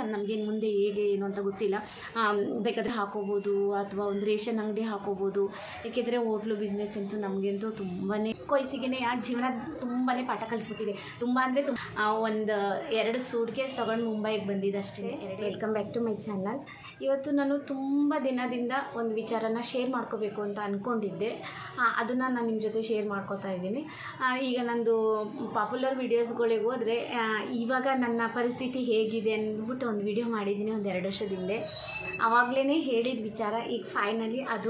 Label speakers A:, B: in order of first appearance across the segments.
A: ನಮಗೇನು ಮುಂದೆ ಹೇಗೆ ಏನು ಅಂತ ಗೊತ್ತಿಲ್ಲ ಆಮ್, ಬೇಕಾದರೆ ಹಾಕೋಬೋದು ಅಥವಾ ಒಂದು ರೇಷನ್ ಅಂಗಡಿ ಹಾಕೋಬೋದು ಏಕೆಂದರೆ ಹೋಟ್ಲು ಬಿಸ್ನೆಸ್ ಅಂತೂ ನಮಗಂತೂ ತುಂಬಾ ಕೊಯ್ಸಿಗೆ ಆ ಜೀವನ ತುಂಬಾ ಪಾಠ ಕಲಿಸ್ಬಿಟ್ಟಿದೆ ತುಂಬ ಅಂದರೆ ಒಂದು ಎರಡು ಸೂಟ್ ಕೇಸ್ ತೊಗೊಂಡು ಮುಂಬೈಗೆ ಬಂದಿದ್ದು ಅಷ್ಟೇ ಎರಡು welcome back to my channel ಇವತ್ತು ನಾನು ತುಂಬ ದಿನದಿಂದ ಒಂದು ವಿಚಾರನ ಶೇರ್ ಮಾಡ್ಕೋಬೇಕು ಅಂತ ಅಂದ್ಕೊಂಡಿದ್ದೆ ಅದನ್ನು ನಾನು ನಿಮ್ಮ ಜೊತೆ ಶೇರ್ ಮಾಡ್ಕೋತಾ ಇದ್ದೀನಿ ಆ, ಈಗ ನಂದು ಪಾಪ್ಯುಲರ್ ವೀಡಿಯೋಸ್ಗಳಿಗೆ ಹೋದರೆ ಇವಾಗ ನನ್ನ ಪರಿಸ್ಥಿತಿ ಹೇಗಿದೆ ಅಂದ್ಬಿಟ್ಟು ಒಂದು ವಿಡಿಯೋ ಮಾಡಿದ್ದೀನಿ ಒಂದು ಎರಡು ವರ್ಷದ ಹಿಂದೆ ಆವಾಗಲೇ ಹೇಳಿದ ವಿಚಾರ ಈಗ ಫೈನಲಿ ಅದು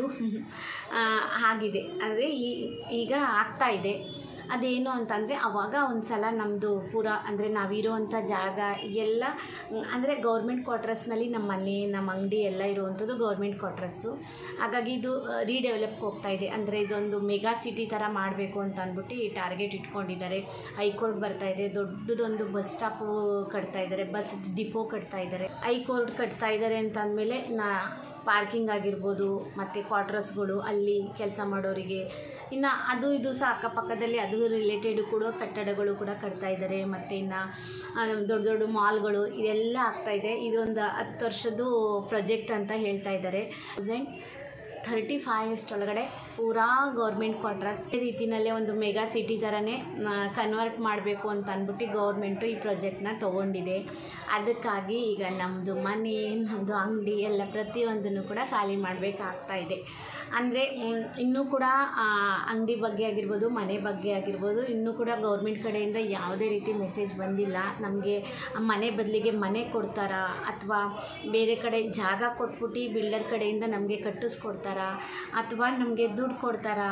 A: ಆ, ಆಗಿದೆ ಅಂದರೆ ಈ ಈಗ ಆಗ್ತಾ ಇದೆ ಅದೇನು ಅಂತಂದರೆ ಆವಾಗ ಒಂದು ಸಲ ನಮ್ಮದು ಪೂರ ಅಂದರೆ ನಾವಿರುವಂಥ ಜಾಗ ಎಲ್ಲ ಅಂದರೆ ಗೌರ್ಮೆಂಟ್ ಕ್ವಾರ್ಟರ್ಸ್ನಲ್ಲಿ ನಮ್ಮ ಮನೆ ನಮ್ಮ ಅಂಗಡಿ ಎಲ್ಲ ಇರುವಂಥದ್ದು ಗೌರ್ಮೆಂಟ್ ಕ್ವಾರ್ಟರ್ಸು ಹಾಗಾಗಿ ಇದು ರೀಡೆವಲಪ್ಗೆ ಹೋಗ್ತಾ ಇದೆ ಅಂದರೆ ಇದೊಂದು ಮೆಗಾ ಸಿಟಿ ಥರ ಮಾಡಬೇಕು ಅಂತ ಅಂದ್ಬಿಟ್ಟು ಈ ಟಾರ್ಗೆಟ್ ಇಟ್ಕೊಂಡಿದ್ದಾರೆ ಹೈಕೋರ್ಟ್ ಬರ್ತಾ ಇದೆ ದೊಡ್ಡದೊಂದು ಬಸ್ ಸ್ಟಾಪು ಕಟ್ತಾ ಇದ್ದಾರೆ ಬಸ್ ಡಿಪೋ ಕಟ್ತಾ ಇದ್ದಾರೆ ಹೈಕೋರ್ಟ್ ಕಟ್ತಾ ಇದ್ದಾರೆ ಅಂತ ಅಂದಮೇಲೆ ನಾ ಪಾರ್ಕಿಂಗ್ ಆಗಿರ್ಬೋದು ಮತ್ತು ಕ್ವಾರ್ಟರ್ಸ್ಗಳು ಅಲ್ಲಿ ಕೆಲಸ ಮಾಡೋರಿಗೆ ಇನ್ನು ಅದು ಇದು ಸಹ ಅಕ್ಕಪಕ್ಕದಲ್ಲಿ ಅದು ರಿಲೇಟೆಡ್ ಕೂಡ ಕಟ್ಟಡಗಳು ಕೂಡ ಕಟ್ತಾ ಇದ್ದಾರೆ ಮತ್ತು ಇನ್ನು ಆ, ದೊಡ್ಡ ದೊಡ್ಡ ಮಾಲ್ಗಳು ಇದೆಲ್ಲ ಆಗ್ತಾ ಇದೆ ಇದೊಂದು ಹತ್ತು ವರ್ಷದ್ದು ಪ್ರಾಜೆಕ್ಟ್ ಅಂತ ಹೇಳ್ತಾ ಇದ್ದಾರೆ ತೌಸಂಡ್ ಥರ್ಟಿ ಫೈವ್ ಅಷ್ಟೊಳಗಡೆ ಪೂರಾ ಗೌರ್ಮೆಂಟ್ ಕ್ವಾರ್ಟರ್ಸ್ ಈ ರೀತಿಯಲ್ಲೇ ಒಂದು ಮೆಗಾ ಸಿಟಿ ಥರನೇ ಕನ್ವರ್ಟ್ ಮಾಡಬೇಕು ಅಂತ ಅಂದ್ಬಿಟ್ಟು ಗೌರ್ಮೆಂಟು ಈ ಪ್ರಾಜೆಕ್ಟ್ನ ತೊಗೊಂಡಿದೆ ಅದಕ್ಕಾಗಿ ಈಗ ನಮ್ಮದು ಮನೆ ನಮ್ಮದು ಅಂಗಡಿ ಎಲ್ಲ ಪ್ರತಿಯೊಂದನ್ನು ಕೂಡ ಖಾಲಿ ಮಾಡಬೇಕಾಗ್ತಾ ಇದೆ ಅಂದರೆ ಇನ್ನೂ ಕೂಡ ಅಂಗಡಿ ಬಗ್ಗೆ ಆಗಿರ್ಬೋದು ಮನೆ ಬಗ್ಗೆ ಆಗಿರ್ಬೋದು ಇನ್ನೂ ಕೂಡ ಗೌರ್ಮೆಂಟ್ ಕಡೆಯಿಂದ ಯಾವುದೇ ರೀತಿ ಮೆಸೇಜ್ ಬಂದಿಲ್ಲ ನಮಗೆ ಮನೆ ಬದಲಿಗೆ ಮನೆ ಕೊಡ್ತಾರಾ ಅಥವಾ ಬೇರೆ ಕಡೆ ಜಾಗ ಕೊಟ್ಬಿಟ್ಟು ಬಿಲ್ಡರ್ ಕಡೆಯಿಂದ ನಮಗೆ ಕಟ್ಟಿಸ್ಕೊಡ್ತಾರಾ ಅಥವಾ ನಮಗೆ ದುಡ್ಡು ಕೊಡ್ತಾರಾ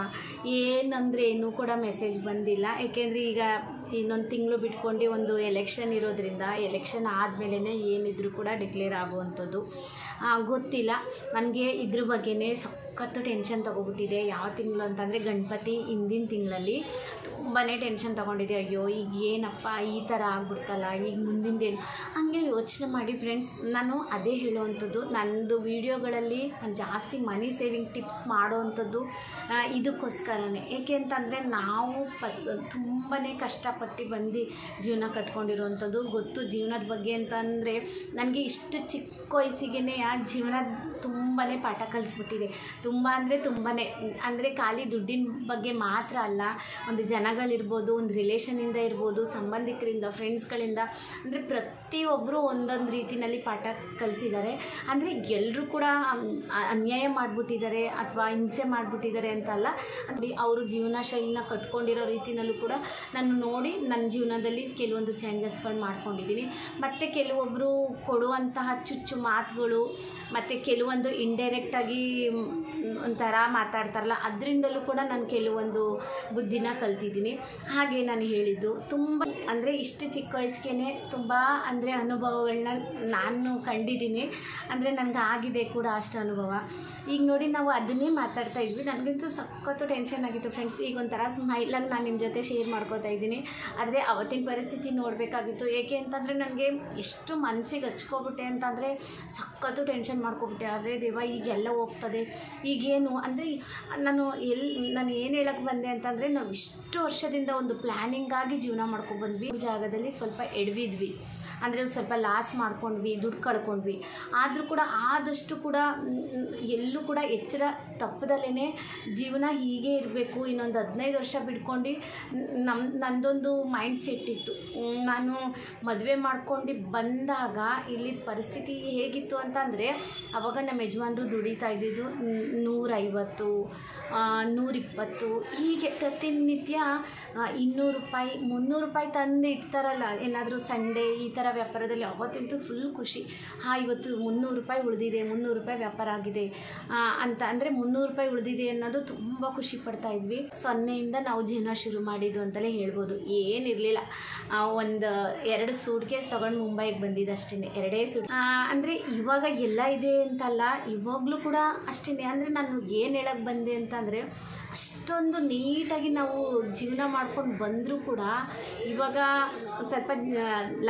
A: ಏನಂದರೆ ಇನ್ನೂ ಕೂಡ ಮೆಸೇಜ್ ಬಂದಿಲ್ಲ ಏಕೆಂದರೆ ಈಗ ಇನ್ನೊಂದು ತಿಂಗಳು ಬಿಟ್ಕೊಂಡು ಒಂದು ಎಲೆಕ್ಷನ್ ಇರೋದ್ರಿಂದ ಎಲೆಕ್ಷನ್ ಆದಮೇಲೆ ಏನಿದ್ರು ಕೂಡ ಡಿಕ್ಲೇರ್ ಆಗುವಂಥದ್ದು ಆ, ಗೊತ್ತಿಲ್ಲ ನನಗೆ ಇದ್ರ ಬಗ್ಗೆನೇ ಸಖತ್ತು ಟೆನ್ಷನ್ ತೊಗೊಬಿಟ್ಟಿದೆ ಯಾವ ತಿಂಗಳು ಅಂತಂದರೆ ಗಣಪತಿ ಹಿಂದಿನ ತಿಂಗಳಲ್ಲಿ ತುಂಬಾ ಟೆನ್ಷನ್ ತೊಗೊಂಡಿದ್ದೆ ಅಯ್ಯೋ ಈಗ ಏನಪ್ಪ ಈ ಥರ ಆಗ್ಬಿಡ್ತಲ್ಲ ಈಗ ಮುಂದಿಂದೇನು ಹಂಗೆ ಯೋಚನೆ ಮಾಡಿ ಫ್ರೆಂಡ್ಸ್ ನಾನು ಅದೇ ಹೇಳುವಂಥದ್ದು ನನ್ನದು ವೀಡಿಯೋಗಳಲ್ಲಿ ನಾನು ಜಾಸ್ತಿ ಮನಿ ಸೇವಿಂಗ್ ಟಿಪ್ಸ್ ಮಾಡೋವಂಥದ್ದು ಆ, ಇದಕ್ಕೋಸ್ಕರನೇ ಏಕೆ ಅಂತಂದರೆ ನಾವು ಪ ತುಂಬಾ ಕಷ್ಟಪಟ್ಟು ಬಂದು ಜೀವನ ಕಟ್ಕೊಂಡಿರುವಂಥದ್ದು ಗೊತ್ತು ಜೀವನದ ಬಗ್ಗೆ ಅಂತಂದರೆ ನನಗೆ ಇಷ್ಟು ಚಿಕ್ಕ ವಯಸ್ಸಿಗೆ ಆ ಜೀವನ ತುಂಬಾ ಪಾಠ ಕಲಿಸ್ಬಿಟ್ಟಿದೆ ತುಂಬ ಅಂದರೆ ತುಂಬಾ ಅಂದರೆ ಖಾಲಿ ದುಡ್ಡಿನ ಬಗ್ಗೆ ಮಾತ್ರ ಅಲ್ಲ ಒಂದು ಜನಗಳಿರ್ಬೋದು ಒಂದು ರಿಲೇಷನಿಂದ ಇರ್ಬೋದು ಸಂಬಂಧಿಕರಿಂದ ಫ್ರೆಂಡ್ಸ್ಗಳಿಂದ ಅಂದರೆ ಪ್ರತಿಯೊಬ್ಬರು ಒಂದೊಂದು ರೀತಿಯಲ್ಲಿ ಪಾಠ ಕಲಿಸಿದ್ದಾರೆ ಅಂದರೆ ಎಲ್ಲರೂ ಕೂಡ ಅ- ಅನ್ಯಾಯ ಮಾಡಿಬಿಟ್ಟಿದ್ದಾರೆ ಅಥವಾ ಹಿಂಸೆ ಮಾಡಿಬಿಟ್ಟಿದ್ದಾರೆ ಅಂತಲ್ಲ ಅದು ಅವರು ಜೀವನ ಶೈಲಿನ ಕಟ್ಕೊಂಡಿರೋ ರೀತಿನಲ್ಲೂ ಕೂಡ ನಾನು ನೋಡಿ ನನ್ನ ಜೀವನದಲ್ಲಿ ಕೆಲವೊಂದು ಚೇಂಜಸ್ಗಳು ಮಾಡ್ಕೊಂಡಿದ್ದೀನಿ ಮತ್ತು ಕೆಲವೊಬ್ಬರು ಕೊಡುವಂತಹ ಚುಚ್ಚು ಮಾತುಗಳು ಮತ್ತು ಕೆಲವೊಂದು ಇಂಡೈರೆಕ್ಟಾಗಿ ಒಂಥರ ಮಾತಾಡ್ತಾರಲ್ಲ ಅದರಿಂದಲೂ ಕೂಡ ನಾನು ಕೆಲವೊಂದು ಬುದ್ಧಿನ ಕಲ್ತಿದ್ದೀನಿ ಹಾಗೆ ನಾನು ಹೇಳಿದ್ದು ತುಂಬ ಅಂದರೆ ಇಷ್ಟು ಚಿಕ್ಕ ವಯಸ್ಸಿಗೆ ತುಂಬ ಅಂದರೆ ಅನುಭವಗಳನ್ನ ನಾನು ಕಂಡಿದ್ದೀನಿ ಅಂದರೆ ನನಗೆ ಆಗಿದೆ ಕೂಡ ಅಷ್ಟು ಅನುಭವ ಈಗ ನೋಡಿ ನಾವು ಅದನ್ನೇ ಮಾತಾಡ್ತಾ ಇದ್ವಿ ನನಗಂತೂ ಸಖತ್ತು ಟೆನ್ಷನ್ ಆಗಿತ್ತು ಫ್ರೆಂಡ್ಸ್ ಈಗ ಒಂಥರ ಸ್ಮೈಲಾಗಿ ನಾನು ನಿಮ್ಮ ಜೊತೆ ಶೇರ್ ಮಾಡ್ಕೋತಾ ಇದ್ದೀನಿ ಆದರೆ ಅವತ್ತಿನ ಪರಿಸ್ಥಿತಿ ನೋಡಬೇಕಾಗಿತ್ತು ಏಕೆ ಅಂತಂದರೆ ನನಗೆ ಎಷ್ಟು ಮನಸ್ಸಿಗೆ ಹಚ್ಕೊಬಿಟ್ಟೆ ಅಂತಂದರೆ ಸಖತ್ತು ಟೆನ್ಷನ್ ಮಾಡ್ಕೊಬಿಟ್ಟೆ ಆದರೆ ದೇವ ಈಗೆಲ್ಲ ಹೋಗ್ತದೆ ಈಗೇನು ಅಂದರೆ ನಾನು ಎಲ್ಲಿ ನಾನು ಏನು ಹೇಳಕ್ಕೆ ಬಂದೆ ಅಂತಂದರೆ ನಾವು ಇಷ್ಟು ವರ್ಷದಿಂದ ಒಂದು ಪ್ಲ್ಯಾನಿಂಗಾಗಿ ಜೀವನ ಮಾಡ್ಕೊಬಂದ್ವಿ ಜಾಗದಲ್ಲಿ ಸ್ವಲ್ಪ ಎಡವಿದ್ವಿ ಅಂದರೆ ಒಂದು ಸ್ವಲ್ಪ ಲಾಸ್ ಮಾಡ್ಕೊಂಡ್ವಿ ದುಡ್ಡು ಕಳ್ಕೊಂಡ್ವಿ ಆದರೂ ಕೂಡ ಆದಷ್ಟು ಕೂಡ ಮ್, ಎಲ್ಲೂ ಕೂಡ ಎಚ್ಚರ ತಪ್ಪದಲ್ಲೇ ಜೀವನ ಹೀಗೆ ಇರಬೇಕು ಇನ್ನೊಂದು ಹದಿನೈದು ವರ್ಷ ಬಿಡ್ಕೊಂಡು ನಮ್ಮ ನಂದೊಂದು ಮೈಂಡ್ ಸೆಟ್ ಇತ್ತು ಮ್, ನಾನು ಮದುವೆ ಮಾಡ್ಕೊಂಡು ಬಂದಾಗ ಇಲ್ಲಿ ಪರಿಸ್ಥಿತಿ ಹೇಗಿತ್ತು ಅಂತಂದರೆ ಅವಾಗ ನಮ್ಮ ಯಜಮಾನರು ದುಡಿತಾ ಇದ್ದಿದ್ದು ನ್- ನೂರೈವತ್ತು ಆ, ನೂರಿಪ್ಪತ್ತು ಹೀಗೆ ಪ್ರತಿನಿತ್ಯ ಆ, ಇನ್ನೂರು ರೂಪಾಯಿ ಮುನ್ನೂರು ರೂಪಾಯಿ ತಂದು ಇಡ್ತಾರಲ್ಲ ಏನಾದರೂ ಸಂಡೇ ಈ ಥರ ವ್ಯಾಪಾರದಲ್ಲಿ ಅವತ್ತಂತೂ ಫುಲ್ ಖುಷಿ ಹಾಂ ಇವತ್ತು ಮುನ್ನೂರು ರೂಪಾಯಿ ಉಳಿದಿದೆ ಮುನ್ನೂರು ರೂಪಾಯಿ ವ್ಯಾಪಾರ ಆಗಿದೆ ಆ, ಅಂತ ಅಂದರೆ ಮುನ್ನೂರು ರೂಪಾಯಿ ಉಳಿದಿದೆ ಅನ್ನೋದು ತುಂಬ ಖುಷಿ ಪಡ್ತಾ ಇದ್ವಿ ಸೊನ್ನೆಯಿಂದ ನಾವು ಜೀವನ ಶುರು ಮಾಡಿದ್ದು ಅಂತಲೇ ಹೇಳ್ಬೋದು ಏನಿರಲಿಲ್ಲ ಒಂದು ಎರಡು ಸೂಟ್ ಕೇಸ್ ತೊಗೊಂಡು ಮುಂಬೈಗೆ ಬಂದಿದ್ದು ಅಷ್ಟೇ ಎರಡೇ ಸೂಟ್ ಅಂದರೆ ಇವಾಗ ಎಲ್ಲ ಇದೆ ಅಂತಲ್ಲ ಇವಾಗಲೂ ಕೂಡ ಅಷ್ಟೇ ಅಂದರೆ ನಾನು ಏನು ಹೇಳಕ್ಕೆ ಬಂದೆ ಅಂತಂದರೆ ಅಷ್ಟೊಂದು ನೀಟಾಗಿ ನಾವು ಜೀವನ ಮಾಡ್ಕೊಂಡು ಬಂದರೂ ಕೂಡ ಇವಾಗ ಒಂದು ಸ್ವಲ್ಪ ಲೈಫ್ನಲ್ಲಿ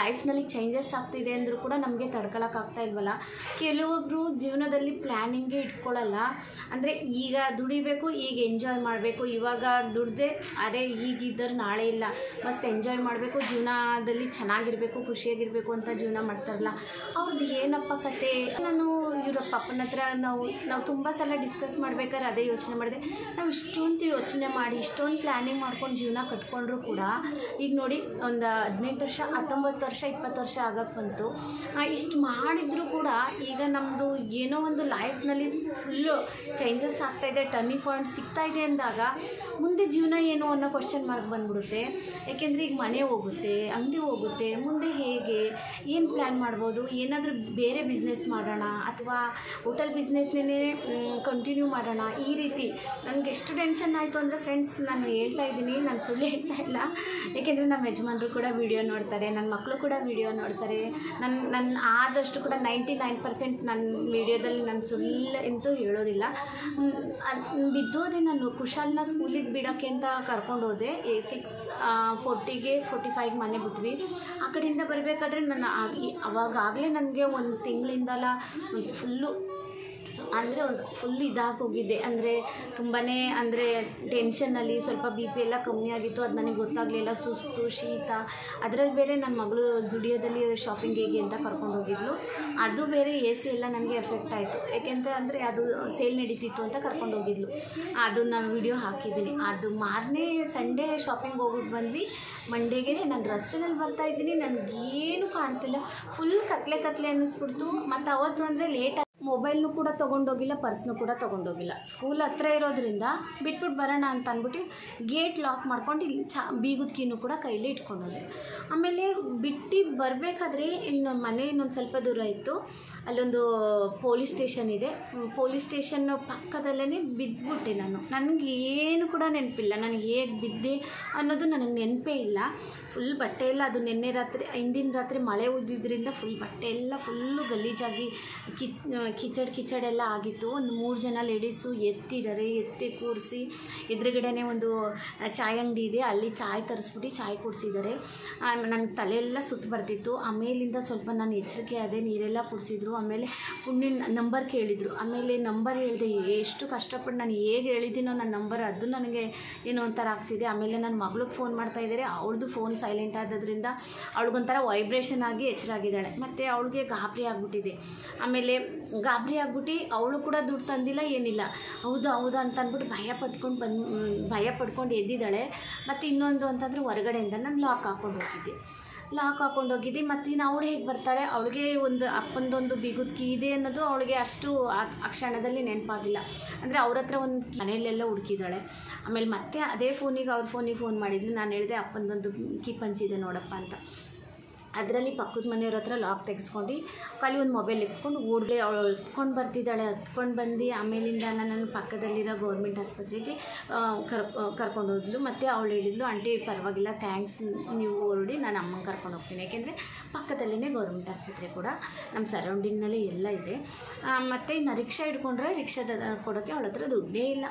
A: ಚೇಂಜಸ್ ಆಗ್ತಿದೆ ಅಂದರೂ ಕೂಡ ನಮಗೆ ತಡ್ಕೊಳಕ್ಕಾಗ್ತಾ ಇಲ್ವಲ್ಲ ಕೆಲವೊಬ್ಬರು ಜೀವನದಲ್ಲಿ ಪ್ಲ್ಯಾನಿಂಗೇ ಇಟ್ಕೊಳ್ಳಲ್ಲ ಅಂದರೆ ಈಗ ದುಡಿಬೇಕು ಈಗ ಎಂಜಾಯ್ ಮಾಡಬೇಕು ಇವಾಗ ದುಡ್ದೆ ಅರೆ ಈಗಿದ್ದರು ನಾಳೆ ಇಲ್ಲ ಮಸ್ತ್ ಎಂಜಾಯ್ ಮಾಡಬೇಕು ಜೀವನದಲ್ಲಿ ಚೆನ್ನಾಗಿರಬೇಕು ಖುಷಿಯಾಗಿರಬೇಕು ಅಂತ ಜೀವನ ಮಾಡ್ತಾರಲ್ಲ ಅವ್ರದ್ದು ಏನಪ್ಪ ಕತೆ ನಾನು ಇವರ ಪಪ್ಪನ ಹತ್ರ ನಾವು ನಾವು ತುಂಬ ಸಲ ಡಿಸ್ಕಸ್ ಮಾಡ್ಬೇಕಾದ್ರೆ ಅದೇ ಯೋಚನೆ ಮಾಡಿದೆ ನಾವು ಇಷ್ಟೊಂದು ಯೋಚನೆ ಮಾಡಿ ಇಷ್ಟೊಂದು ಪ್ಲ್ಯಾನಿಂಗ್ ಮಾಡ್ಕೊಂಡು ಜೀವನ ಕಟ್ಕೊಂಡ್ರು ಕೂಡ ಈಗ ನೋಡಿ ಒಂದು ಹದಿನೆಂಟು ವರ್ಷ ಹತ್ತೊಂಬತ್ತು ವರ್ಷ ಇಪ್ಪತ್ತು ವರ್ಷ ಆಗಕ್ಕೆ ಬಂತು ಇಷ್ಟು ಮಾಡಿದರೂ ಕೂಡ ಈಗ ನಮ್ಮದು ಏನೋ ಒಂದು ಲೈಫ್ನಲ್ಲಿ ಫುಲ್ಲು ಚೇಂಜಸ್ ಆಗ್ತಾಯಿದೆ ಟರ್ನಿಂಗ್ ಪಾಯಿಂಟ್ ಸಿಗ್ತಾ ಇದೆ ಅಂದಾಗ ಮುಂದೆ ಜೀವನ ಏನು ಅನ್ನೋ ಕ್ವಶನ್ ಮಾರ್ಕ್ ಬಂದ್ಬಿಡುತ್ತೆ ಯಾಕೆಂದರೆ ಈಗ ಮನೆ ಹೋಗುತ್ತೆ ಅಂಗಡಿ ಹೋಗುತ್ತೆ ಮುಂದೆ ಹೇಗೆ ಏನು ಪ್ಲ್ಯಾನ್ ಮಾಡ್ಬೋದು ಏನಾದರೂ ಬೇರೆ ಬಿಸ್ನೆಸ್ ಮಾಡೋಣ ಅಥವಾ ಹೋಟೆಲ್ ಬಿಸ್ನೆಸ್ನೇ ಕಂಟಿನ್ಯೂ ಮಾಡೋಣ ಈ ರೀತಿ ನನಗೆ ಎಷ್ಟು ಟೆನ್ಷನ್ ಆಯಿತು ಅಂದರೆ ಫ್ರೆಂಡ್ಸ್ ನಾನು ಹೇಳ್ತಾ ಇದ್ದೀನಿ ನಾನು ಸುಳ್ಳು ಹೇಳ್ತಾ ಇಲ್ಲ ಏಕೆಂದರೆ ನಮ್ಮ ಯಜಮಾನರು ಕೂಡ ವಿಡಿಯೋ ನೋಡ್ತಾರೆ ನನ್ನ ಮಕ್ಕಳು ಕೂಡ ವಿಡಿಯೋ ನೋಡ್ತಾರೆ ನನ್ನ ನನ್ನ ಆದಷ್ಟು ಕೂಡ ನೈಂಟಿ ನೈನ್ ಪರ್ಸೆಂಟ್ ನನ್ನ ವಿಡಿಯೋದಲ್ಲಿ ನಾನು ಸುಳ್ಳು ಅಂತೂ ಹೇಳೋದಿಲ್ಲ ಮ್, ಅದ್- ಬಿದ್ದೋದೆ ನಾನು ಕುಶಾಲ್ನ ಸ್ಕೂಲಿಗೆ ಬಿಡೋಕ್ಕೆ ಅಂತ ಕರ್ಕೊಂಡು ಹೋದೆ ಎ ಸಿಕ್ಸ್ ಫೋರ್ಟಿಗೆ ಫೋರ್ಟಿ ಫೈವ್ ಮನೆ ಬಿಟ್ವಿ ಆ ಕಡೆಯಿಂದ ಬರಬೇಕಾದ್ರೆ ನಾನು ಆಗಿ ಅವಾಗಲೇ ನನಗೆ ಒಂದು ತಿಂಗಳಿಂದಲ್ಲ ಒಂದು ಫುಲ್ಲು ಸೊ ಅಂದರೆ ಒಂದು ಫುಲ್ ಇದಾಗಿ ಹೋಗಿದ್ದೆ ಅಂದರೆ ತುಂಬಾ ಅಂದರೆ ಟೆನ್ಷನ್ನಲ್ಲಿ ಸ್ವಲ್ಪ ಬಿ ಪಿ ಎಲ್ಲ ಕಮ್ಮಿ ಆಗಿತ್ತು ಅದು ನನಗೆ ಗೊತ್ತಾಗಲಿಲ್ಲ ಸುಸ್ತು ಶೀತ ಅದರಲ್ಲಿ ಬೇರೆ ನನ್ನ ಮಗಳು ಜುಡಿಯೋದಲ್ಲಿ ಶಾಪಿಂಗ್ ಹೇಗೆ ಅಂತ ಕರ್ಕೊಂಡು ಹೋಗಿದ್ಲು ಅದು ಬೇರೆ ಎ ಸಿ ಎಲ್ಲ ನನಗೆ ಎಫೆಕ್ಟ್ ಆಯಿತು ಯಾಕೆಂತ ಅಂದರೆ ಅದು ಸೇಲ್ ನಡೀತಿತ್ತು ಅಂತ ಕರ್ಕೊಂಡು ಹೋಗಿದ್ಲು ಅದು ನಾನು ವಿಡಿಯೋ ಹಾಕಿದ್ದೀನಿ ಅದು ಮಾರನೇ ಸಂಡೇ ಶಾಪಿಂಗ್ ಹೋಗ್ಬಿಟ್ಟು ಬಂದ್ವಿ ಮಂಡೇಗೆ ನಾನು ರಸ್ತೆನಲ್ಲಿ ಬರ್ತಾ ಇದ್ದೀನಿ ನನಗೇನು ಕಾಣಿಸ್ತಿಲ್ಲ ಫುಲ್ ಕತ್ಲೆ ಕತ್ಲೆ ಅನ್ನಿಸ್ಬಿಡ್ತು ಮತ್ತು ಅವತ್ತು ಅಂದರೆ ಲೇಟ್ ಮೊಬೈಲ್ನು ಕೂಡ ತೊಗೊಂಡೋಗಿಲ್ಲ ಪರ್ಸ್ನು ಕೂಡ ತೊಗೊಂಡೋಗಿಲ್ಲ ಸ್ಕೂಲ್ ಹತ್ರ ಇರೋದ್ರಿಂದ ಬಿಟ್ಬಿಟ್ಟು ಬರೋಣ ಅಂತ ಅಂದ್ಬಿಟ್ಟು ಗೇಟ್ ಲಾಕ್ ಮಾಡ್ಕೊಂಡು ಇಲ್ಲಿ ಚಾ ಬೀಗದ ಕೀನು ಕೂಡ ಕೈಲಿ ಇಟ್ಕೊಂಡೋದೆ ಆಮೇಲೆ ಬಿಟ್ಟು ಬರಬೇಕಾದ್ರೆ ಇಲ್ಲಿ ನಮ್ಮ ಮನೆ ಇನ್ನೊಂದು ಸ್ವಲ್ಪ ದೂರ ಇತ್ತು ಅಲ್ಲೊಂದು ಪೊಲೀಸ್ ಸ್ಟೇಷನ್ ಇದೆ ಪೊಲೀಸ್ ಸ್ಟೇಷನ್ ಪಕ್ಕದಲ್ಲೇ ಬಿದ್ದುಬಿಟ್ಟೆ ನಾನು ನನಗೆ ಏನು ಕೂಡ ನೆನಪಿಲ್ಲ ನಾನು ಹೇಗೆ ಬಿದ್ದೆ ಅನ್ನೋದು ನನಗೆ ನೆನಪೇ ಇಲ್ಲ ಫುಲ್ ಬಟ್ಟೆ ಎಲ್ಲ ಅದು ನಿನ್ನೆ ರಾತ್ರಿ ಹಿಂದಿನ ರಾತ್ರಿ ಮಳೆ ಉದ್ದಿದ್ರಿಂದ ಫುಲ್ ಬಟ್ಟೆ ಎಲ್ಲ ಫುಲ್ಲು ಗಲೀಜಾಗಿ ಕಿ ಕಿಚಡ್ ಕಿಚಡ್ ಎಲ್ಲ ಆಗಿತ್ತು ಒಂದು ಮೂರು ಜನ ಲೇಡೀಸು ಎತ್ತಿದ್ದಾರೆ ಎತ್ತಿ ಕೂರಿಸಿ ಎದುರುಗಡೆನೇ ಒಂದು ಚಾಯ್ ಅಂಗಡಿ ಇದೆ ಅಲ್ಲಿ ಚಾಯ್ ತರಿಸ್ಬಿಟ್ಟು ಚಾಯ್ ಕುಡಿಸಿದ್ದಾರೆ ನನ್ನ ತಲೆಯೆಲ್ಲ ಸುತ್ತು ಬರ್ತಿತ್ತು ಆಮೇಲಿಂದ ಸ್ವಲ್ಪ ನಾನು ಎಚ್ಚರಿಕೆ ಆದೆ ನೀರೆಲ್ಲ ಕುಡಿಸಿದ್ರು ಆಮೇಲೆ ಪುಣ್ಯನ ನಂಬರ್ ಕೇಳಿದರು ಆಮೇಲೆ ನಂಬರ್ ಹೇಳಿದೆ ಎಷ್ಟು ಕಷ್ಟಪಟ್ಟು ನಾನು ಹೇಗೆ ಹೇಳಿದ್ದೀನೋ ನನ್ನ ನಂಬರ್ ಅದು ನನಗೆ ಏನೋ ಒಂಥರ ಆಗ್ತಿದೆ ಆಮೇಲೆ ನನ್ನ ಮಗಳಿಗೆ ಫೋನ್ ಮಾಡ್ತಾ ಇದ್ದಾರೆ ಅವಳದು ಫೋನ್ ಸೈಲೆಂಟ್ ಆದದ್ರಿಂದ ಅವಳಿಗೊಂಥರ ವೈಬ್ರೇಷನ್ ಆಗಿ ಎಚ್ಚರಾಗಿದ್ದಾಳೆ ಮತ್ತು ಅವಳಿಗೆ ಗಾಬರಿ ಆಗಿಬಿಟ್ಟಿದೆ ಆಮೇಲೆ ಗಾಬರಿ ಆಗ್ಬಿಟ್ಟು ಅವಳು ಕೂಡ ದುಡ್ಡು ತಂದಿಲ್ಲ ಏನಿಲ್ಲ ಹೌದು ಹೌದು ಅಂತ ಅಂದ್ಬಿಟ್ಟು ಭಯ ಪಟ್ಕೊಂಡು ಬಂದು ಭಯ ಪಡ್ಕೊಂಡು ಎದ್ದಿದ್ದಾಳೆ ಮತ್ತು ಇನ್ನೊಂದು ಅಂತಂದರೆ ಹೊರಗಡೆಯಿಂದ ನಾನು ಲಾಕ್ ಹಾಕ್ಕೊಂಡು ಹೋಗಿದ್ದೆ ಲಾಕ್ ಹಾಕ್ಕೊಂಡು ಹೋಗಿದ್ದೆ ಮತ್ತು ಇನ್ನು ಅವಳು ಹೇಗೆ ಬರ್ತಾಳೆ ಅವಳಿಗೆ ಒಂದು ಅಪ್ಪಂದೊಂದು ಬಿಗುದ್ ಕೀ ಇದೆ ಅನ್ನೋದು ಅವಳಿಗೆ ಅಷ್ಟು ಆ- ಆ ಕ್ಷಣದಲ್ಲಿ ನೆನಪಾಗಿಲ್ಲ ಅಂದರೆ ಅವ್ರ ಹತ್ರ ಒಂದು ಮನೆಯಲ್ಲೆಲ್ಲ ಹುಡುಕಿದ್ದಾಳೆ ಆಮೇಲೆ ಮತ್ತೆ ಅದೇ ಫೋನಿಗೆ ಅವ್ರ ಫೋನಿಗೆ ಫೋನ್ ಮಾಡಿದ್ಲು ನಾನು ಹೇಳಿದೆ ಅಪ್ಪಂದೊಂದು ಕೀ ಪಂಚಿದೆ ನೋಡಪ್ಪ ಅಂತ ಅದರಲ್ಲಿ ಪಕ್ಕದ ಮನೆಯವ್ರ ಹತ್ರ ಲಾಕ್ ತೆಗೆಸ್ಕೊಂಡು ಖಾಲಿ ಒಂದು ಮೊಬೈಲ್ ಎತ್ಕೊಂಡು ಓಡ್ಗೆ ಅವಳು ಎತ್ಕೊಂಡು ಬರ್ತಿದ್ದಾಳೆ ಹತ್ಕೊಂಡು ಬಂದು ಆಮೇಲಿಂದ ನನ್ನ ಪಕ್ಕದಲ್ಲಿರೋ ಗೌರ್ಮೆಂಟ್ ಆಸ್ಪತ್ರೆಗೆ ಆ, ಕರ್ ಕರ್ಕೊಂಡು ಹೋದ್ಲು ಮತ್ತು ಅವಳು ಹೇಳಿದ್ಲು ಆಂಟಿ ಪರವಾಗಿಲ್ಲ ಥ್ಯಾಂಕ್ಸ್ ನೀವು ಹೊರಡಿ ನಾನು ಅಮ್ಮನ ಕರ್ಕೊಂಡು ಹೋಗ್ತೀನಿ ಯಾಕೆಂದರೆ ಪಕ್ಕದಲ್ಲಿನೇ ಗೌರ್ಮೆಂಟ್ ಆಸ್ಪತ್ರೆ ಕೂಡ ನಮ್ಮ ಸರೌಂಡಿಂಗ್ನಲ್ಲಿ ಎಲ್ಲ ಇದೆ ಮತ್ತು ಇನ್ನು ರಿಕ್ಷಾ ಹಿಡ್ಕೊಂಡ್ರೆ ರಿಕ್ಷಾದ ಕೊಡೋಕ್ಕೆ ಅವಳ ಹತ್ರ ದುಡ್ಡೇ ಇಲ್ಲ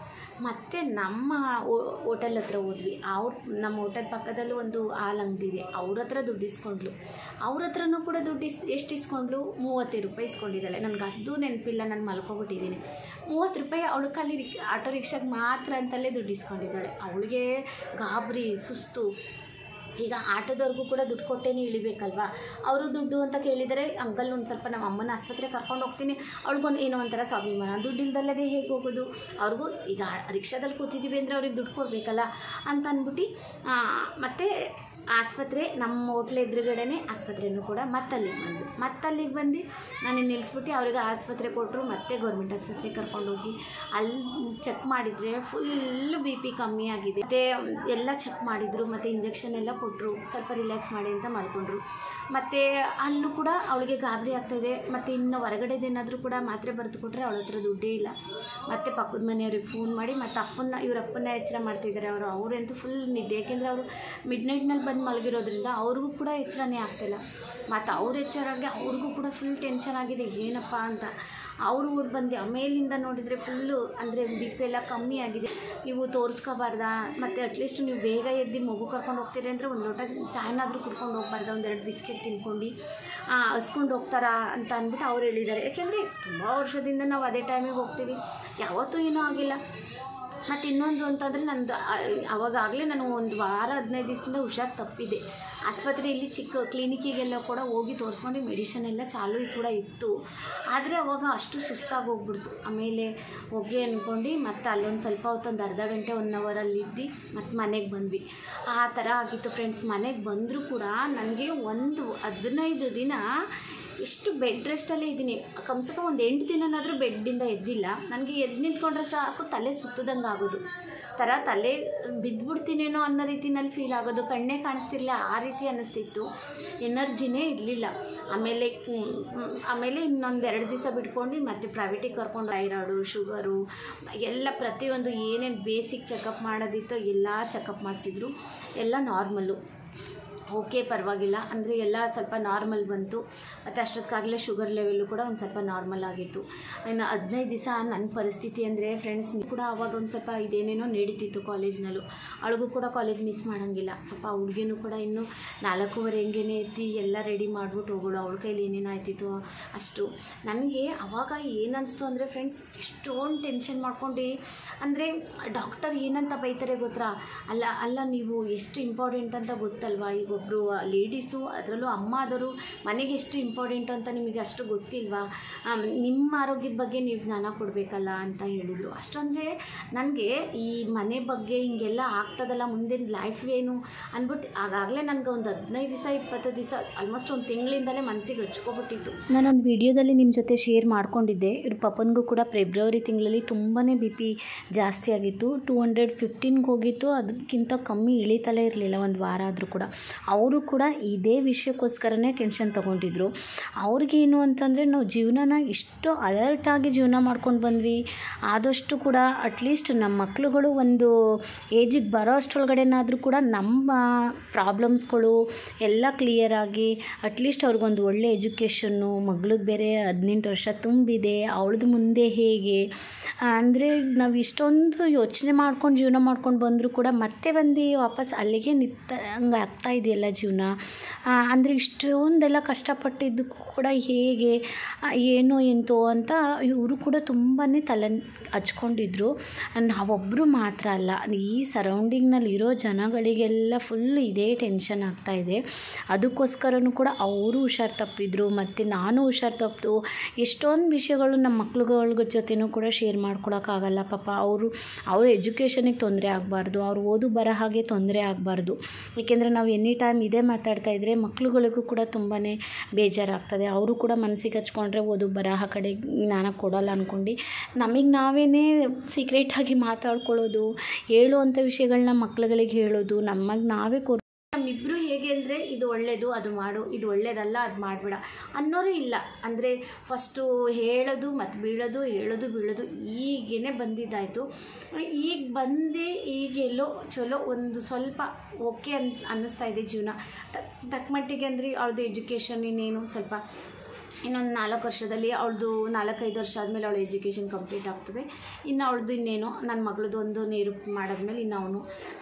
A: ಮತ್ತು ನಮ್ಮ ಹೋಟೆಲ್ ಹತ್ರ ಹೋದ್ವಿ ಅವ್ರ ನಮ್ಮ ಹೋಟೆಲ್ ಪಕ್ಕದಲ್ಲೂ ಒಂದು ಹಾಲು ಅಂಗಡಿ ಇದೆ ಅವ್ರ ಹತ್ರ ದುಡ್ಡು ಇಸ್ಕೊಂಡ್ಲು ಅವ್ರ ಹತ್ರನೂ ಕೂಡ ದುಡ್ಡು ಇಸ್ ಎಷ್ಟು ಇಸ್ಕೊಂಡ್ಲು ಮೂವತ್ತೈದು ರೂಪಾಯಿ ಇಸ್ಕೊಂಡಿದ್ದಾಳೆ ನನಗೆ ಅದು ನೆನಪಿಲ್ಲ ನಾನು ಮಲ್ಕೊಬಿಟ್ಟಿದ್ದೀನಿ ಮೂವತ್ತು ರೂಪಾಯಿ ಅವಳು ಖಾಲಿ ರಿಕ್ ಆಟೋ ರಿಕ್ಷಾಗೆ ಮಾತ್ರ ಅಂತಲೇ ದುಡ್ಡು ಇಸ್ಕೊಂಡಿದ್ದಾಳೆ ಅವಳಿಗೆ ಗಾಬರಿ ಸುಸ್ತು ಈಗ ಆಟೋದವ್ರಿಗೂ ಕೂಡ ದುಡ್ಡು ಕೊಟ್ಟೇನೆ ಇಳಿಬೇಕಲ್ವಾ ಅವರು ದುಡ್ಡು ಅಂತ ಕೇಳಿದರೆ ಅಂಕಲ್ ಒಂದು ಸ್ವಲ್ಪ ನಮ್ಮ ಅಮ್ಮನ ಆಸ್ಪತ್ರೆಗೆ ಕರ್ಕೊಂಡು ಹೋಗ್ತೀನಿ ಅವ್ಳಿಗೊಂದು ಏನೋ ಒಂಥರ ಸ್ವಾಭಿಮಾನ ದುಡ್ಡು ಇಲ್ದಲ್ಲದೆ ಹೇಗೆ ಹೋಗೋದು ಅವ್ರಿಗೂ ಈಗ ರಿಕ್ಷಾದಲ್ಲಿ ಕೂತಿದ್ದೀವಿ ಅಂದರೆ ಅವ್ರಿಗೆ ದುಡ್ಡು ಕೊಡಬೇಕಲ್ಲ ಅಂತ ಅಂದ್ಬಿಟ್ಟು ಮತ್ತು ಆಸ್ಪತ್ರೆ ನಮ್ಮ ಹೋಟ್ಲ್ ಎದುರುಗಡೆನೇ ಆಸ್ಪತ್ರೆನೂ ಕೂಡ ಮತ್ತಲ್ಲಿಗೆ ಬಂದು ಮತ್ತಲ್ಲಿಗೆ ಬಂದು ನಾನು ನಿಲ್ಲಿಸ್ಬಿಟ್ಟು ಅವ್ರಿಗೆ ಆಸ್ಪತ್ರೆ ಕೊಟ್ಟರು ಮತ್ತೆ ಗೌರ್ಮೆಂಟ್ ಆಸ್ಪತ್ರೆಗೆ ಕರ್ಕೊಂಡೋಗಿ ಅಲ್ಲಿ ಚೆಕ್ ಮಾಡಿದರೆ ಫುಲ್ಲು ಬಿ ಪಿ ಕಮ್ಮಿ ಆಗಿದೆ ಮತ್ತು ಎಲ್ಲ ಚೆಕ್ ಮಾಡಿದರು ಮತ್ತು ಇಂಜೆಕ್ಷನ್ ಎಲ್ಲ ಕೊಟ್ಟರು ಸ್ವಲ್ಪ ರಿಲ್ಯಾಕ್ಸ್ ಮಾಡಿ ಅಂತ ಮಲ್ಕೊಂಡ್ರು ಮತ್ತು ಅಲ್ಲೂ ಕೂಡ ಅವಳಿಗೆ ಗಾಬರಿ ಆಗ್ತಾಯಿದೆ ಮತ್ತು ಇನ್ನು ಹೊರಗಡೆದೇನಾದರೂ ಕೂಡ ಮಾತ್ರೆ ಬರೆದು ಕೊಟ್ಟರೆ ಅವಳ ಹತ್ರ ದುಡ್ಡೇ ಇಲ್ಲ ಮತ್ತು ಪಕ್ಕದ ಮನೆಯವ್ರಿಗೆ ಫೋನ್ ಮಾಡಿ ಮತ್ತು ಅಪ್ಪನ್ನ ಇವ್ರ ಅಪ್ಪನ್ನ ಎಚ್ಚರ ಮಾಡ್ತಿದ್ದಾರೆ ಅವರು ಅವರಂತೂ ಫುಲ್ ನಿದ್ದೆ ಯಾಕೆಂದರೆ ಅವರು ಮಿಡ್ ನೈಟ್ನಲ್ಲಿ ಬಂದು ಬಂದು ಮಲಗಿರೋದ್ರಿಂದ ಅವ್ರಿಗೂ ಕೂಡ ಎಚ್ಚರನೇ ಆಗ್ತಿಲ್ಲ ಮತ್ತು ಅವ್ರ ಎಚ್ಚರಾಗಿ ಅವ್ರಿಗೂ ಕೂಡ ಫುಲ್ ಟೆನ್ಷನ್ ಆಗಿದೆ ಏನಪ್ಪ ಅಂತ ಅವರು ಓಡಿ ಬಂದು ಮೇಲಿಂದ ನೋಡಿದರೆ ಫುಲ್ಲು ಅಂದರೆ ಬಿ ಪಿ ಎಲ್ಲ ಕಮ್ಮಿ ಆಗಿದೆ ನೀವು ತೋರಿಸ್ಕೋಬಾರ್ದಾ ಮತ್ತು ಅಟ್ಲೀಸ್ಟ್ ನೀವು ಬೇಗ ಎದ್ದು ಮಗು ಕರ್ಕೊಂಡು ಹೋಗ್ತೀರಿ ಅಂದರೆ ಒಂದು ಲೋಟ ಚಾಯ್ನಾದರೂ ಕುಡ್ಕೊಂಡು ಹೋಗ್ಬಾರ್ದಾ ಒಂದೆರಡು ಬಿಸ್ಕೆಟ್ ತಿನ್ಕೊಂಡು ಹಸ್ಕೊಂಡು ಹೋಗ್ತಾರಾ ಅಂತ ಅಂದ್ಬಿಟ್ಟು ಅವ್ರು ಹೇಳಿದ್ದಾರೆ ಯಾಕೆಂದರೆ ತುಂಬ ವರ್ಷದಿಂದ ನಾವು ಅದೇ ಟೈಮಿಗೆ ಹೋಗ್ತೀವಿ ಯಾವತ್ತೂ ಏನೂ ಆಗಿಲ್ಲ ಮತ್ತು ಇನ್ನೊಂದು ಅಂತಂದರೆ ನಂದು ಅವಾಗಲೇ ನಾನು ಒಂದು ವಾರ ಹದಿನೈದು ದಿವಸದಿಂದ ಹುಷಾರು ತಪ್ಪಿದೆ ಆಸ್ಪತ್ರೆಯಲ್ಲಿ ಚಿಕ್ಕ ಕ್ಲಿನಿಕ್ಕಿಗೆಲ್ಲ ಕೂಡ ಹೋಗಿ ತೋರಿಸ್ಕೊಂಡು ಮೆಡಿಷನ್ ಎಲ್ಲ ಚಾಲೂ ಕೂಡ ಇತ್ತು ಆದರೆ ಅವಾಗ ಅಷ್ಟು ಸುಸ್ತಾಗಿ ಹೋಗ್ಬಿಡ್ತು ಆಮೇಲೆ ಹೋಗಿ ಅಂದ್ಕೊಂಡು ಮತ್ತೆ ಅಲ್ಲೊಂದು ಸ್ವಲ್ಪ ಹೊತ್ತು ಒಂದು ಅರ್ಧ ಗಂಟೆ ಒನ್ ಅವರಲ್ಲಿ ಇದ್ದು ಮತ್ತು ಮನೆಗೆ ಬಂದ್ವಿ ಆ ಥರ ಆಗಿತ್ತು ಫ್ರೆಂಡ್ಸ್ ಮನೆಗೆ ಬಂದರೂ ಕೂಡ ನನಗೆ ಒಂದು ಹದಿನೈದು ದಿನ ಎಷ್ಟು ಬೆಡ್ ರೆಸ್ಟಲ್ಲೇ ಇದ್ದೀನಿ ಕಮ್ಸೆ ಕಮ್ ಒಂದು ಎಂಟು ದಿನನಾದರೂ ಬೆಡ್ಡಿಂದ ಎದ್ದಿಲ್ಲ ನನಗೆ ಎದ್ದು ನಿಂತ್ಕೊಂಡ್ರೆ ಸಾಕು ತಲೆ ಸುತ್ತದಂಗೆ ಆಗೋದು ಥರ ತಲೆ ಬಿದ್ದುಬಿಡ್ತೀನೇನೋ ಅನ್ನೋ ರೀತಿನಲ್ಲಿ ಫೀಲ್ ಆಗೋದು ಕಣ್ಣೇ ಕಾಣಿಸ್ತಿರ್ಲಿಲ್ಲ ಆ ರೀತಿ ಅನ್ನಿಸ್ತಿತ್ತು ಎನರ್ಜಿನೇ ಇರಲಿಲ್ಲ ಆಮೇಲೆ ಹ್ಮ್, ಹ್ಮ್, ಆಮೇಲೆ ಇನ್ನೊಂದು ಎರಡು ದಿವಸ ಬಿಟ್ಕೊಂಡು ಮತ್ತೆ ಪ್ರೈವೇಟಿಗೆ ಕರ್ಕೊಂಡು ಥೈರಾಯ್ಡು ಶುಗರು ಎಲ್ಲ ಪ್ರತಿಯೊಂದು ಏನೇನು ಬೇಸಿಕ್ ಚೆಕಪ್ ಮಾಡೋದಿತ್ತೋ ಎಲ್ಲ ಚೆಕಪ್ ಮಾಡಿಸಿದ್ರು ಎಲ್ಲ ನಾರ್ಮಲ್ಲು ಓಕೆ ಪರವಾಗಿಲ್ಲ ಅಂದರೆ ಎಲ್ಲ ಸ್ವಲ್ಪ ನಾರ್ಮಲ್ ಬಂತು ಮತ್ತು ಅಷ್ಟೊತ್ತಿಗಾಗಲೇ ಶುಗರ್ ಲೆವೆಲ್ಲು ಕೂಡ ಒಂದು ಸ್ವಲ್ಪ ನಾರ್ಮಲ್ ಆಗಿತ್ತು ಇನ್ನು ಹದಿನೈದು ದಿವಸ ನನ್ನ ಪರಿಸ್ಥಿತಿ ಅಂದರೆ ಫ್ರೆಂಡ್ಸ್ ಕೂಡ ಅವಾಗ ಒಂದು ಸ್ವಲ್ಪ ಇದೇನೇನೋ ನಡೀತಿತ್ತು ಕಾಲೇಜ್ನಲ್ಲೂ ಅವಳಿಗೂ ಕೂಡ ಕಾಲೇಜ್ ಮಿಸ್ ಮಾಡೋಂಗಿಲ್ಲ ಪಾಪ ಹುಡುಗಿನೂ ಕೂಡ ಇನ್ನು ನಾಲ್ಕೂವರೆ ಹೆಂಗೇನೆ ಎತ್ತಿ ಎಲ್ಲ ರೆಡಿ ಮಾಡ್ಬಿಟ್ಟು ಹೋಗೋಳು ಅವಳ ಕೈಲಿ ಏನೇನು ಆಯ್ತಿತ್ತು ಅಷ್ಟು ನನಗೆ ಅವಾಗ ಏನು ಅನಿಸ್ತು ಅಂದರೆ ಫ್ರೆಂಡ್ಸ್ ಎಷ್ಟೊಂದು ಟೆನ್ಷನ್ ಮಾಡ್ಕೊಂಡು ಅಂದರೆ ಡಾಕ್ಟರ್ ಏನಂತ ಬೈತಾರೆ ಗೊತ್ತಾ ಅಲ್ಲ ಅಲ್ಲ ನೀವು ಎಷ್ಟು ಇಂಪಾರ್ಟೆಂಟ್ ಅಂತ ಗೊತ್ತಲ್ವಾ ಈಗ ಒಬ್ಬರು ಲೇಡೀಸು ಅದರಲ್ಲೂ ಅಮ್ಮ ಆದವರು ಮನೆಗೆ ಎಷ್ಟು ಇಂಪಾರ್ಟೆಂಟ್ ಅಂತ ನಿಮಗೆ ಅಷ್ಟು ಗೊತ್ತಿಲ್ವಾ ಆಮ್, ನಿಮ್ಮ ಆರೋಗ್ಯದ ಬಗ್ಗೆ ನೀವು ಜ್ಞಾನ ಕೊಡಬೇಕಲ್ಲ ಅಂತ ಹೇಳಿದರು ಅಷ್ಟಂದರೆ ನನಗೆ ಈ ಮನೆ ಬಗ್ಗೆ ಹಿಂಗೆಲ್ಲ ಆಗ್ತದಲ್ಲ ಮುಂದಿನ ಲೈಫ್ ಏನು ಅಂದ್ಬಿಟ್ಟು ಆಗಾಗಲೇ ನನಗೆ ಒಂದು ಹದಿನೈದು ದಿವಸ ಇಪ್ಪತ್ತು ದಿವಸ ಆಲ್ಮೋಸ್ಟ್ ಒಂದು ತಿಂಗಳಿಂದಲೇ ಮನಸ್ಸಿಗೆ ಹಚ್ಕೊಬಿಟ್ಟಿತ್ತು ನಾನೊಂದು ವಿಡಿಯೋದಲ್ಲಿ ನಿಮ್ಮ ಜೊತೆ ಶೇರ್ ಮಾಡ್ಕೊಂಡಿದ್ದೆ ಇವ್ರ ಪಪ್ಪನಿಗೂ ಕೂಡ ಫೆಬ್ರವರಿ ತಿಂಗಳಲ್ಲಿ ತುಂಬಾ ಬಿ ಪಿ ಜಾಸ್ತಿ ಆಗಿತ್ತು ಟೂ ಹಂಡ್ರೆಡ್ ಫಿಫ್ಟೀನ್ಗೆ ಹೋಗಿತ್ತು ಅದಕ್ಕಿಂತ ಕಮ್ಮಿ ಇಳಿತಲೇ ಇರಲಿಲ್ಲ ಒಂದು ವಾರ ಆದರೂ ಕೂಡ ಅವರು ಕೂಡ ಇದೇ ವಿಷಯಕ್ಕೋಸ್ಕರನೇ ಟೆನ್ಷನ್ ತೊಗೊಂಡಿದ್ರು ಅವ್ರಿಗೇನು ಅಂತಂದರೆ ನಾವು ಜೀವನನ ಇಷ್ಟು ಅಲರ್ಟಾಗಿ ಜೀವನ ಮಾಡ್ಕೊಂಡು ಬಂದ್ವಿ ಆದಷ್ಟು ಕೂಡ ಅಟ್ಲೀಸ್ಟ್ ನಮ್ಮ ಮಕ್ಳುಗಳು ಒಂದು ಏಜಿಗೆ ಬರೋ ಅಷ್ಟರೊಳಗಡೆನಾದರೂ ಕೂಡ ನಮ್ಮ ಪ್ರಾಬ್ಲಮ್ಸ್ಗಳು ಎಲ್ಲ ಕ್ಲಿಯರಾಗಿ ಅಟ್ಲೀಸ್ಟ್ ಅವ್ರಿಗೊಂದು ಒಳ್ಳೆ ಎಜುಕೇಷನ್ನು ಮಗಳಿಗೆ ಬೇರೆ ಹದಿನೆಂಟು ವರ್ಷ ತುಂಬಿದೆ ಅವಳದು ಮುಂದೆ ಹೇಗೆ ಅಂದರೆ ನಾವು ಇಷ್ಟೊಂದು ಯೋಚನೆ ಮಾಡ್ಕೊಂಡು ಜೀವನ ಮಾಡ್ಕೊಂಡು ಬಂದರೂ ಕೂಡ ಮತ್ತೆ ಬಂದು ವಾಪಸ್ ಅಲ್ಲಿಗೆ ನಿಂತ ಹಂಗೆ ಆಗ್ತಾ ಇದೆಯಲ್ಲ ಜೀವನ ಅಂದರೆ ಇಷ್ಟೊಂದೆಲ್ಲ ಕಷ್ಟಪಟ್ಟಿದ್ದಕ್ಕೂ ಕೂಡ ಹೇಗೆ ಆ, ಏನೋ ಎಂತೋ ಅಂತ ಇವರು ಕೂಡ ತುಂಬಾ ತಲೆ ಹಚ್ಕೊಂಡಿದ್ರು ನಾವೊಬ್ಬರು ಮಾತ್ರ ಅಲ್ಲ ಈ ಸರೌಂಡಿಂಗ್ನಲ್ಲಿ ಇರೋ ಜನಗಳಿಗೆಲ್ಲ ಫುಲ್ ಇದೇ ಟೆನ್ಷನ್ ಆಗ್ತಾ ಇದೆ ಅದಕ್ಕೋಸ್ಕರನೂ ಕೂಡ ಅವರು ಹುಷಾರು ತಪ್ಪಿದ್ರು ಮತ್ತು ನಾನು ಹುಷಾರು ತಪ್ಪು ಎಷ್ಟೊಂದು ವಿಷಯಗಳು ನಮ್ಮ ಮಕ್ಳುಗಳ ಜೊತೆನೂ ಕೂಡ ಶೇರ್ ಮಾಡ್ಕೊಳಕ್ಕಾಗಲ್ಲ ಪಾಪ ಅವರು ಅವ್ರ ಎಜುಕೇಷನಿಗೆ ತೊಂದರೆ ಆಗಬಾರ್ದು ಅವ್ರು ಓದು ಬರಹಾಗೆ ತೊಂದರೆ ಆಗಬಾರ್ದು ಏಕೆಂದರೆ ನಾವು ಎನಿ ಟೈಮ್ ಇದೇ ಮಾತಾಡ್ತಾ ಇದ್ದರೆ ಮಕ್ಳುಗಳಿಗೂ ಕೂಡ ತುಂಬಾ ಬೇಜಾರಾಗ್ತದೆ ಅವರು ಕೂಡ ಮನಸ್ಸಿಗೆ ಹಚ್ಕೊಂಡ್ರೆ ಓದು ಬರಹ ಕಡೆ ಜ್ಞಾನ ಕೊಡೋಲ್ಲ ಅಂದ್ಕೊಂಡು ನಮಗೆ ನಾವೇನೇ ಸೀಕ್ರೆಟಾಗಿ ಮಾತಾಡ್ಕೊಳ್ಳೋದು ಹೇಳುವಂಥ ವಿಷಯಗಳನ್ನ ಮಕ್ಳುಗಳಿಗೆ ಹೇಳೋದು ನಮಗೆ ನಾವೇ ಕೊ ನಮ್ಮಿಬ್ಬರು ಹೇಗೆ ಅಂದರೆ ಇದು ಒಳ್ಳೆಯದು ಅದು ಮಾಡು ಇದು ಒಳ್ಳೇದಲ್ಲ ಅದು ಮಾಡಬೇಡ ಅನ್ನೋರು ಇಲ್ಲ ಅಂದರೆ ಫಸ್ಟು ಹೇಳೋದು ಮತ್ತು ಬೀಳೋದು ಹೇಳೋದು ಬೀಳೋದು ಈಗೇನೆ ಬಂದಿದ್ದಾಯಿತು ಈಗ ಬಂದೆ ಈಗ ಎಲ್ಲೋ ಚಲೋ ಒಂದು ಸ್ವಲ್ಪ ಓಕೆ ಅನ್ ಅನ್ನಿಸ್ತಾ ಇದೆ ಜೀವನ ತಕ್ಕ ಮಟ್ಟಿಗೆ ಅಂದರೆ ಅವ್ರದ್ದು ಎಜುಕೇಷನ್ ಇನ್ನೇನು ಸ್ವಲ್ಪ ಇನ್ನೊಂದು ನಾಲ್ಕು ವರ್ಷದಲ್ಲಿ ಅವಳದು ನಾಲ್ಕೈದು ವರ್ಷ ಆದಮೇಲೆ ಅವಳ ಎಜುಕೇಷನ್ ಕಂಪ್ಲೀಟ್ ಆಗ್ತದೆ ಇನ್ನು ಅವಳದು ಇನ್ನೇನು ನನ್ನ ಮಗಳದ್ದು ಒಂದು ನೀರು ಮಾಡಾದ್ಮೇಲೆ ಇನ್ನು ಅವನು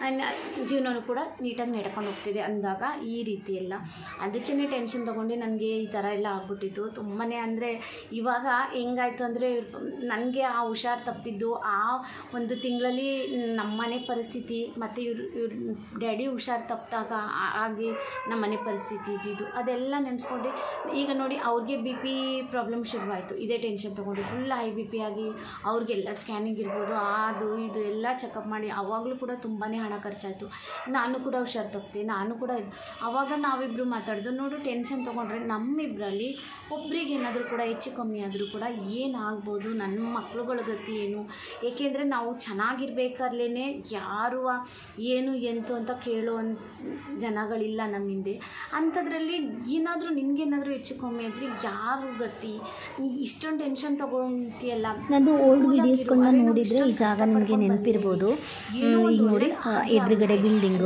A: ಜೀವನನೂ ಕೂಡ ನೀಟಾಗಿ ನಡ್ಕೊಂಡು ಹೋಗ್ತಿದೆ ಅಂದಾಗ ಈ ರೀತಿ ಎಲ್ಲ ಅದಕ್ಕೇ ಟೆನ್ಷನ್ ತೊಗೊಂಡು ನನಗೆ ಈ ಥರ ಎಲ್ಲ ಆಗ್ಬಿಟ್ಟಿತ್ತು ತುಂಬಾ ಅಂದರೆ ಇವಾಗ ಹೆಂಗಾಯ್ತು ಅಂದರೆ ನನಗೆ ಆ ಹುಷಾರು ತಪ್ಪಿದ್ದು ಆ ಒಂದು ತಿಂಗಳಲ್ಲಿ ನಮ್ಮನೆ ಪರಿಸ್ಥಿತಿ ಮತ್ತು ಇವ್ರ ಇವ್ರ ಡ್ಯಾಡಿ ಹುಷಾರು ತಪ್ಪಿದಾಗ ಆಗಿ ನಮ್ಮನೆ ಪರಿಸ್ಥಿತಿ ಇದ್ದಿದ್ದು ಅದೆಲ್ಲ ನೆನೆಸ್ಕೊಂಡು ಈಗ ನೋಡಿ ಅವ್ರಿಗೆ ಬಿ ಪಿ ಪ್ರಾಬ್ಲಮ್ ಶುರುವಾಯಿತು ಇದೇ ಟೆನ್ಷನ್ ತೊಗೊಂಡು ಫುಲ್ ಹೈ ಬಿ ಪಿ ಆಗಿ ಅವ್ರಿಗೆಲ್ಲ ಸ್ಕ್ಯಾನಿಂಗ್ ಇರ್ಬೋದು ಅದು ಇದು ಎಲ್ಲ ಚೆಕಪ್ ಮಾಡಿ ಆವಾಗಲೂ ಕೂಡ ತುಂಬಾ ಹಣ ಖರ್ಚಾಯಿತು ನಾನು ಕೂಡ ಹುಷಾರು ತಪ್ಪಿದೆ ನಾನು ಕೂಡ ಇದ್- ಆವಾಗ ನಾವಿಬ್ಬರು ಮಾತಾಡ್ದು ನೋಡು ಟೆನ್ಷನ್ ತೊಗೊಂಡ್ರೆ ನಮ್ಮಿಬ್ಬರಲ್ಲಿ ಒಬ್ರಿಗೆ ಏನಾದರೂ ಕೂಡ ಹೆಚ್ಚು ಕಮ್ಮಿ ಆದರೂ ಕೂಡ ಏನಾಗ್ಬೋದು ನನ್ನ ಮಕ್ಳುಗಳ ಗತಿ ಏನು ಏಕೆಂದರೆ ನಾವು ಚೆನ್ನಾಗಿರ್ಬೇಕಾದ್ಲೇ ಯಾರು ಏನು ಎಂತು ಅಂತ ಕೇಳುವಂಥ ಜನಗಳಿಲ್ಲ ನಮ್ಮ ಹಿಂದೆ ಅಂಥದ್ರಲ್ಲಿ ಏನಾದರೂ ನಿನಗೇನಾದರೂ ಹೆಚ್ಚು ಕಮ್ಮಿ ಆದರೆ ಯಾರು ಗತಿ ನೀ ಇಷ್ಟೊಂದು ಟೆನ್ಷನ್ ತೊಗೊಳ್ತೀಯಲ್ಲ
B: ನಂದು ಓಲ್ಡ್
A: ಕೂಲಾಗಿರು.
B: ವಿಡಿಯೋಸ್ಗಳನ್ನ
A: ಅರೆ ನಾವು
B: ನೋಡಿದರೆ ಈ
A: ಇಷ್ಟೊಂದು
B: ಜಾಗ ನಿಮಗೆ
A: ಕಷ್ಟಪಡ್ಕೊಂಡು
B: ನೆನಪಿರ್ಬೋದು
A: ಏನೋ ಒಂದು
B: ಈಗ ನೋಡಿ
A: ಒಳ್ಳೆ
B: ಆ,
A: ಆಗಿ
B: ಎದುರುಗಡೆ
A: ಆಗಿದೆ.
B: ಬಿಲ್ಡಿಂಗು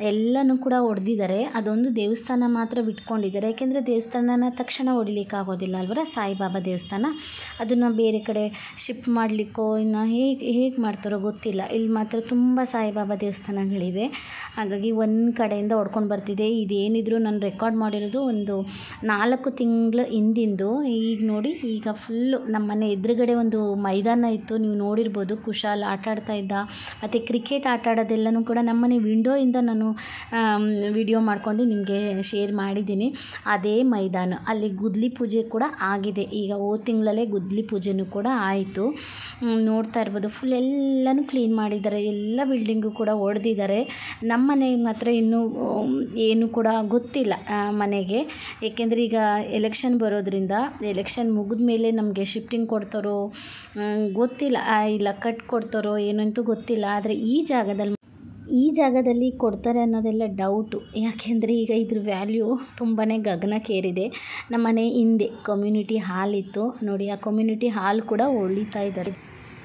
B: ಎಲ್ಲನೂ ಕೂಡ ಹೊಡೆದಿದ್ದಾರೆ ಅದೊಂದು ದೇವಸ್ಥಾನ ಮಾತ್ರ ಬಿಟ್ಕೊಂಡಿದ್ದಾರೆ ಯಾಕೆಂದರೆ ದೇವಸ್ಥಾನನ ತಕ್ಷಣ ಹೊಡಿಲಿಕ್ಕಾಗೋದಿಲ್ಲ ಅಲ್ವರ ಸಾಯಿಬಾಬಾ ದೇವಸ್ಥಾನ ಅದನ್ನು ಬೇರೆ ಕಡೆ ಶಿಫ್ಟ್ ಮಾಡಲಿಕ್ಕೋ ಇನ್ನು ಹೇಗೆ ಹೇಗೆ ಮಾಡ್ತಾರೋ ಗೊತ್ತಿಲ್ಲ ಇಲ್ಲಿ ಮಾತ್ರ ತುಂಬ ಸಾಯಿಬಾಬಾ ದೇವಸ್ಥಾನಗಳಿದೆ ಹಾಗಾಗಿ ಒಂದು ಕಡೆಯಿಂದ ಹೊಡ್ಕೊಂಡು ಬರ್ತಿದೆ ಇದೇನಿದ್ರು ನಾನು ರೆಕಾರ್ಡ್ ಮಾಡಿರೋದು ಒಂದು ನಾಲ್ಕು ತಿಂಗಳ ಹಿಂದಿಂದು ಈಗ ನೋಡಿ ಈಗ ಫುಲ್ಲು ನಮ್ಮ ಮನೆ ಎದುರುಗಡೆ ಒಂದು ಮೈದಾನ ಇತ್ತು ನೀವು ನೋಡಿರ್ಬೋದು ಕುಶಾಲ್ ಆಟ ಆಡ್ತಾ ಇದ್ದ ಮತ್ತು ಕ್ರಿಕೆಟ್ ಆಟ ಆಡೋದೆಲ್ಲನೂ ಕೂಡ ನಮ್ಮನೆ ವಿಂಡೋಯಿಂದ ನಾನು ವಿಡಿಯೋ ಮಾಡ್ಕೊಂಡು ನಿಮಗೆ ಶೇರ್ ಮಾಡಿದ್ದೀನಿ ಅದೇ ಮೈದಾನ ಅಲ್ಲಿ ಗುದ್ಲಿ ಪೂಜೆ ಕೂಡ ಆಗಿದೆ ಈಗ ಹೋದ ತಿಂಗಳಲ್ಲೇ ಗುದ್ಲಿ ಪೂಜೆನೂ ಕೂಡ ಆಯಿತು ನೋಡ್ತಾ ಇರ್ಬೋದು ಫುಲ್ ಎಲ್ಲನೂ ಕ್ಲೀನ್ ಮಾಡಿದ್ದಾರೆ ಎಲ್ಲ ಬಿಲ್ಡಿಂಗು ಕೂಡ ಹೊಡೆದಿದ್ದಾರೆ ನಮ್ಮ ಮನೆಗೆ ಮಾತ್ರ ಇನ್ನೂ ಉಮ್, ಏನು ಕೂಡ ಗೊತ್ತಿಲ್ಲ ಆ, ಮನೆಗೆ ಏಕೆಂದರೆ ಈಗ ಎಲೆಕ್ಷನ್ ಬರೋದ್ರಿಂದ ಎಲೆಕ್ಷನ್ ಮುಗಿದ ಮೇಲೆ ನಮಗೆ ಶಿಫ್ಟಿಂಗ್ ಕೊಡ್ತಾರೋ ಮ್, ಗೊತ್ತಿಲ್ಲ ಆ, ಇಲ್ಲ ಕಟ್ ಕೊಡ್ತಾರೋ ಏನಂತೂ ಗೊತ್ತಿಲ್ಲ ಆದರೆ ಈ ಜಾಗದಲ್ಲಿ ಈ ಜಾಗದಲ್ಲಿ ಕೊಡ್ತಾರೆ ಅನ್ನೋದೆಲ್ಲ ಡೌಟು ಯಾಕೆಂದರೆ ಈಗ ಇದ್ರ ವ್ಯಾಲ್ಯೂ ತುಂಬಾ ಗಗನಕ್ಕೇರಿದೆ ನಮ್ಮ ಮನೆ ಹಿಂದೆ ಕಮ್ಯುನಿಟಿ ಹಾಲ್ ಇತ್ತು ನೋಡಿ ಆ ಕಮ್ಯುನಿಟಿ ಹಾಲ್ ಕೂಡ ಹೊಳಿತಾ ಇದ್ದಾರೆ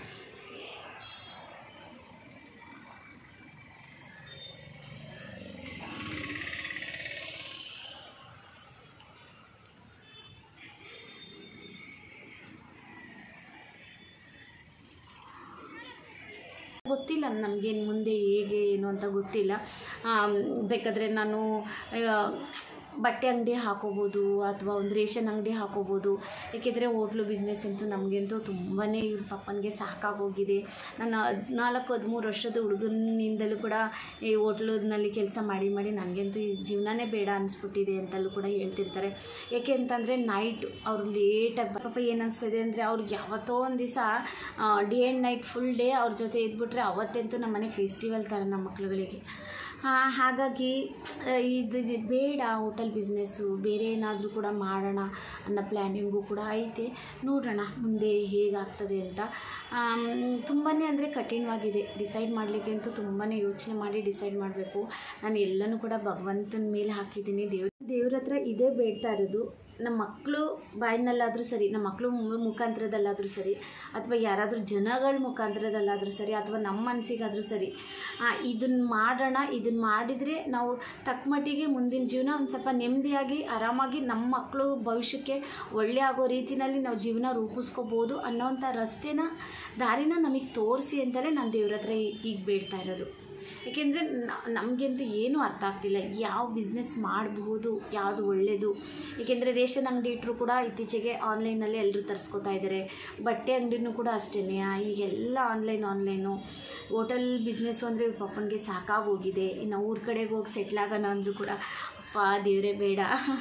A: ಗೊತ್ತಿಲ್ಲ ನಮಗೆ ಮುಂದೆ ಹೇಗೆ ಏನು ಅಂತ ಗೊತ್ತಿಲ್ಲ ಆಮ್, ಬೇಕಾದರೆ ನಾನು ಆ, ಬಟ್ಟೆ ಅಂಗಡಿ ಹಾಕೋಬೋದು ಅಥವಾ ಒಂದು ರೇಷನ್ ಅಂಗಡಿ ಹಾಕೋಬೋದು ಏಕೆಂದರೆ ಹೋಟ್ಲು ಬಿಸ್ನೆಸ್ ಅಂತೂ ನಮಗಂತೂ ತುಂಬಾ ಇವ್ರ ಪಪ್ಪನಿಗೆ ಸಾಕಾಗೋಗಿದೆ ನಾನು ಹದಿನಾಲ್ಕು ಹದಿಮೂರು ವರ್ಷದ ಹುಡುಗನಿಂದಲೂ ಕೂಡ ಈ ಹೋಟ್ಲುನಲ್ಲಿ ಕೆಲಸ ಮಾಡಿ ಮಾಡಿ ನನಗಂತೂ ಈ ಜೀವನನೇ ಬೇಡ ಅನಿಸ್ಬಿಟ್ಟಿದೆ ಅಂತಲೂ ಕೂಡ ಹೇಳ್ತಿರ್ತಾರೆ ಏಕೆ ಅಂತಂದರೆ ನೈಟು ಅವ್ರು ಲೇಟಾಗಿ ಪಾಪ ಏನು ಅನಿಸ್ತದೆ ಅಂದರೆ ಅವ್ರಿಗೆ ಯಾವತ್ತೋ ಒಂದು ದಿವಸ day and night full day ಅವ್ರ ಜೊತೆ ಇದ್ಬಿಟ್ರೆ ಅವತ್ತಂತೂ ನಮ್ಮ ಮನೆ ಫೆಸ್ಟಿವಲ್ ಥರ ನಮ್ಮ ಮಕ್ಳುಗಳಿಗೆ ಆ, ಹಾಗಾಗಿ ಆ, ಇದು ಇದು ಬೇಡ ಹೋಟೆಲ್ ಬಿಸ್ನೆಸ್ಸು ಬೇರೆ ಏನಾದರೂ ಕೂಡ ಮಾಡೋಣ ಅನ್ನೋ ಪ್ಲ್ಯಾನಿಂಗು ಕೂಡ ಐತೆ ನೋಡೋಣ ಮುಂದೆ ಹೇಗಾಗ್ತದೆ ಅಂತ ತುಂಬಾ ಅಂದರೆ ಕಠಿಣವಾಗಿದೆ ಡಿಸೈಡ್ ಮಾಡಲಿಕ್ಕೆ ಅಂತೂ ತುಂಬಾ ಯೋಚನೆ ಮಾಡಿ ಡಿಸೈಡ್ ಮಾಡಬೇಕು ನಾನು ಎಲ್ಲನೂ ಕೂಡ ಭಗವಂತನ ಮೇಲೆ ಹಾಕಿದ್ದೀನಿ ದೇವ್ರ ದೇವ್ರ ಹತ್ರ ಇದೇ ಬೇಡ್ತಾ ಇರೋದು ನಮ್ಮ ಮಕ್ಕಳು ಬಾಯಿನಲ್ಲಾದರೂ ಸರಿ ನಮ್ಮ ಮಕ್ಕಳು ಮುಖಾಂತರದಲ್ಲಾದರೂ ಸರಿ ಅಥವಾ ಯಾರಾದರೂ ಜನಗಳ ಮುಖಾಂತರದಲ್ಲಾದರೂ ಸರಿ ಅಥವಾ ನಮ್ಮ ಮನಸ್ಸಿಗಾದರೂ ಸರಿ ಇದನ್ನು ಮಾಡೋಣ ಇದನ್ನು ಮಾಡಿದರೆ ನಾವು ತಕ್ಕ ಮಟ್ಟಿಗೆ ಮುಂದಿನ ಜೀವನ ಒಂದು ಸ್ವಲ್ಪ ನೆಮ್ಮದಿಯಾಗಿ ಆರಾಮಾಗಿ ನಮ್ಮ ಮಕ್ಕಳು ಭವಿಷ್ಯಕ್ಕೆ ಒಳ್ಳೆ ಆಗೋ ರೀತಿಯಲ್ಲಿ ನಾವು ಜೀವನ ರೂಪಿಸ್ಕೋಬೋದು ಅನ್ನೋವಂಥ ರಸ್ತೆನ ದಾರಿನ ನಮಗೆ ತೋರಿಸಿ ಅಂತಲೇ ನಾನು ದೇವ್ರ ಹತ್ರ ಈಗ ಬೇಡ್ತಾ ಇರೋದು ಏಕೆಂದರೆ ನಮಗಂತೂ ಏನೂ ಅರ್ಥ ಆಗ್ತಿಲ್ಲ ಯಾವ ಬಿಸ್ನೆಸ್ ಮಾಡಬಹುದು ಯಾವುದು ಒಳ್ಳೆಯದು ಏಕೆಂದರೆ ರೇಷನ್ ಅಂಗಡಿ ಇಟ್ಟರು ಕೂಡ ಇತ್ತೀಚೆಗೆ ಆನ್ಲೈನಲ್ಲಿ ಎಲ್ಲರೂ ತರಿಸ್ಕೊತಾ ಇದ್ದಾರೆ ಬಟ್ಟೆ ಅಂಗಡಿನೂ ಕೂಡ ಅಷ್ಟೇ ಈಗೆಲ್ಲ ಆನ್ಲೈನ್ ಆನ್ಲೈನು ಹೋಟೆಲ್ ಬಿಸ್ನೆಸ್ಸು ಅಂದರೆ ಇವ್ರ ಪಪ್ಪನಿಗೆ ಸಾಕಾಗೋಗಿದೆ ಇನ್ನು ಊರ ಕಡೆಗೆ ಹೋಗಿ ಸೆಟ್ಲ್ ಆಗೋಣ ಅಂದರೂ ಕೂಡ ಅಪ್ಪ ದೇವರೇ ಬೇಡ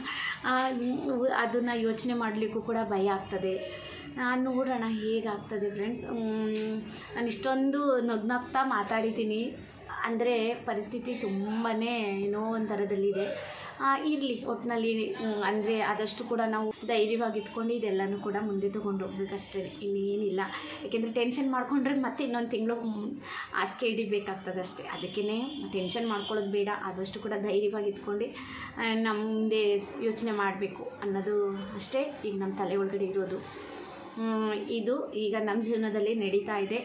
A: ಅದನ್ನು ಯೋಚನೆ ಮಾಡಲಿಕ್ಕೂ ಕೂಡ ಭಯ ಆಗ್ತದೆ ಆ, ನೋಡೋಣ ಹೇಗಾಗ್ತದೆ ಫ್ರೆಂಡ್ಸ್ ನಾನು ಇಷ್ಟೊಂದು ನಗ್ನಗ್ತಾ ಮಾತಾಡಿದ್ದೀನಿ ಅಂದರೆ ಪರಿಸ್ಥಿತಿ ತುಂಬಾ ಏನೋ ಒಂಥರದಲ್ಲಿದೆ ಇರಲಿ ಒಟ್ಟಿನಲ್ಲಿ ಅಂದರೆ ಆದಷ್ಟು ಕೂಡ ನಾವು ಧೈರ್ಯವಾಗಿ ಇಟ್ಕೊಂಡು ಇದೆಲ್ಲನೂ ಕೂಡ ಮುಂದೆ ತೊಗೊಂಡು ಹೋಗ್ಬೇಕಷ್ಟೇ ಇನ್ನೇನಿಲ್ಲ ಯಾಕೆಂದರೆ ಟೆನ್ಷನ್ ಮಾಡ್ಕೊಂಡ್ರೆ ಮತ್ತೆ ಇನ್ನೊಂದು ತಿಂಗಳು ಹಾಸಿಗೆ ಹಿಡಿಬೇಕಾಗ್ತದೆ ಅಷ್ಟೇ ಅದಕ್ಕೇ ಟೆನ್ಷನ್ ಮಾಡ್ಕೊಳ್ಳೋದು ಬೇಡ ಆದಷ್ಟು ಕೂಡ ಧೈರ್ಯವಾಗಿ ಇಟ್ಕೊಂಡು ನಮ್ಮದೇ ಯೋಚನೆ ಮಾಡಬೇಕು ಅನ್ನೋದು ಅಷ್ಟೇ ಈಗ ನಮ್ಮ ತಲೆ ಒಳಗಡೆ ಇರೋದು ಹ್ಮ್, ಇದು ಈಗ ನಮ್ಮ ಜೀವನದಲ್ಲಿ ನಡೀತಾ ಇದೆ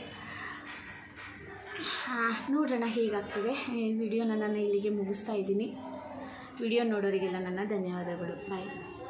A: ಆ, ನೋಡೋಣ ಹೇಗಾಗ್ತದೆ ಈ ವಿಡಿಯೋನ ನಾನು ಇಲ್ಲಿಗೆ ಮುಗಿಸ್ತಾ ಇದ್ದೀನಿ ವಿಡಿಯೋ ನೋಡೋರಿಗೆಲ್ಲ ನನ್ನ ಧನ್ಯವಾದಗಳು ಬಾಯ್